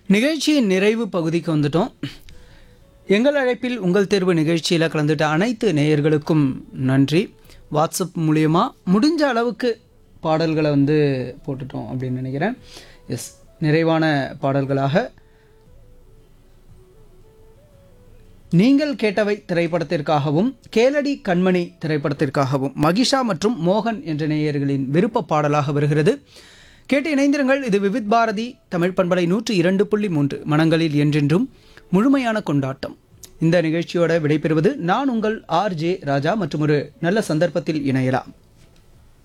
நிகழ்ச்சியின் நிறைவு பகுதிக்கு வந்துட்டோம் எங்கள் அழைப்பில் உங்கள் தேர்வு நிகழ்ச்சியில் கலந்துட்ட அனைத்து நேயர்களுக்கும் நன்றி வாட்ஸ்அப் மூலியமா முடிஞ்ச அளவுக்கு பாடல்களை வந்து போட்டுட்டோம் அப்படின்னு நினைக்கிறேன் எஸ் நிறைவான பாடல்களாக நீங்கள் கேட்டவை திரைப்படத்திற்காகவும் கேளடி கண்மணி திரைப்படத்திற்காகவும் மகிஷா மற்றும் மோகன் என்ற நேயர்களின் விருப்ப பாடலாக வருகிறது கேட்டு இணைந்திருங்கள் இது விவித் பாரதி தமிழ் பண்பலை நூற்று இரண்டு புள்ளி மூன்று மனங்களில் என்றென்றும் முழுமையான கொண்டாட்டம் இந்த நிகழ்ச்சியோட விடைபெறுவது நான் உங்கள் ஆர் ஜே ராஜா மற்றும் ஒரு நல்ல சந்தர்ப்பத்தில் இணையலாம்